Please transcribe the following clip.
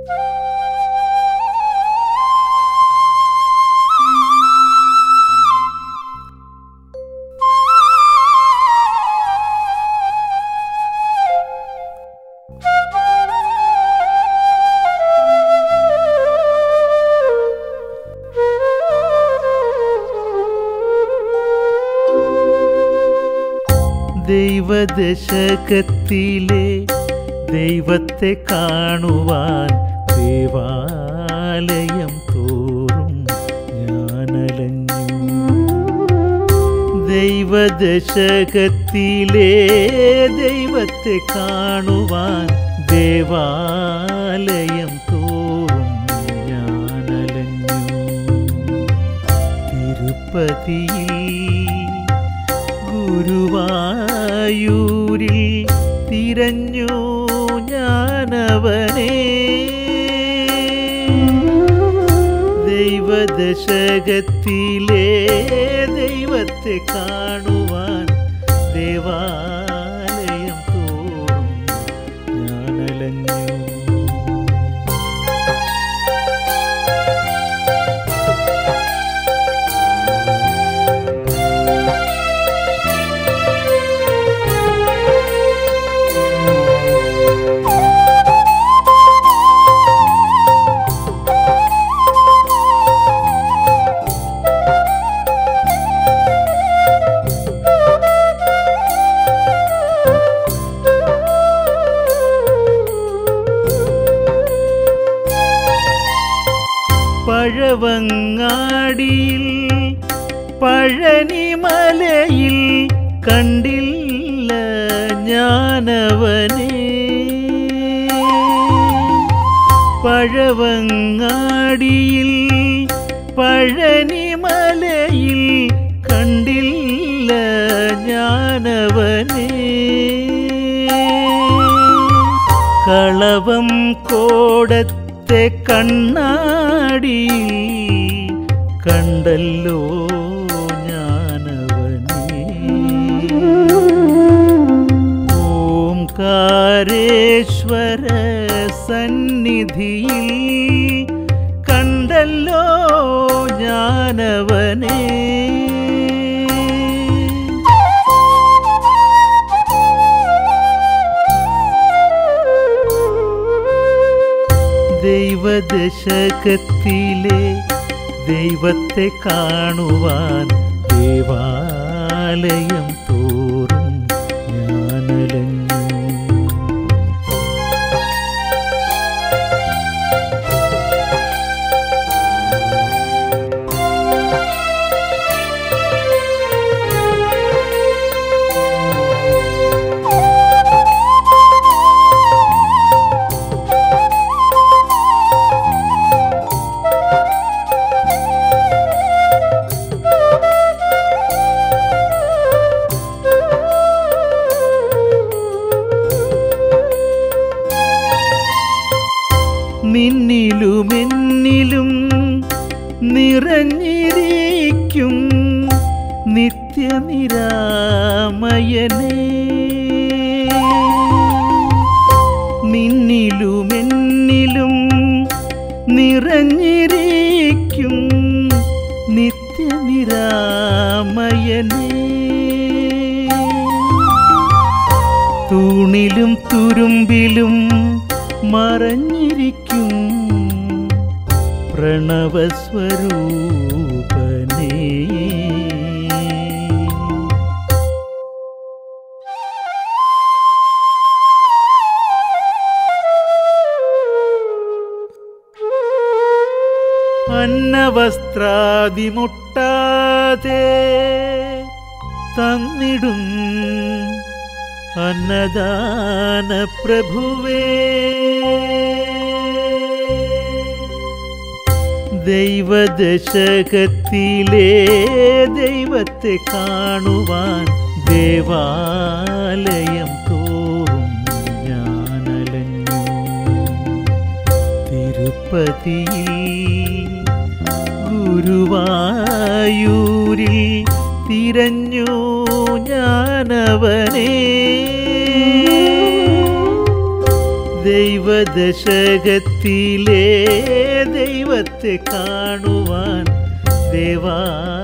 ദൈവദശകത്തിലെ ദൈവത്തെ കാണുവാൻ ദേവാലയം തോറും ഞാനലഞ്ഞു ദൈവദശകത്തിലെ ദൈവത്തെ കാണുവാൻ ദേവാലയം തോറും ഞാനലഞ്ഞു തിരുപ്പതിയിൽ ഗുരുവായൂരിൽ തിരഞ്ഞു ഞാനവനെ ദൈവദശകത്തിലെ ദൈവത്തെ കാണുവാൻ ദേവാലയം തോറും ഞാനലഞ്ഞു പഴവങ്ങാടിയിൽ പഴനിമലയിൽ കണ്ടില്ല ഞാനവനെ പഴവങ്ങാടിയിൽ പഴനിമലയിൽ കണ്ടില്ല ഞാനവനെ കളവം കോടത്തെ കണ്ണാടി കണ്ടല്ലോ ഞാനവനെ ഓംകാരേശ്വര സന്നിധിയിൽ കണ്ടല്ലോ ഞാനവനെ ദൈവദശകത്തിലെ ദൈവത്തെ കാണുവാൻ ദേവാലയം തോറും ഞാനലഞ്ഞു നിന്നിലുമെന്നിലും നിറഞ്ഞിരിക്കും നിത്യനിരാമയനേ നിന്നിലുമെന്നിലും നിറഞ്ഞിരിക്കും നിത്യനിരാമയനേ തൂണിലും തുരുമ്പിലും മറഞ്ഞിരിക്കും പ്രണവസ്വരൂപനേ അന്നവസ്ത്രാദിമുട്ടാതെ തന്നിടും അന്നദാന പ്രഭുവേ ദൈവദശകത്തിലെ ദൈവത്തെ കാണുവാൻ ദേവാലയം തോറും ഞാനലഞ്ഞു തിരുപ്പതിയിൽ ഗുരുവായൂരിൽ തിരഞ്ഞു ഞാനവനെ ദൈവദശകത്തിലെ ദൈവത്തെ കാണുവാൻ ദേവാ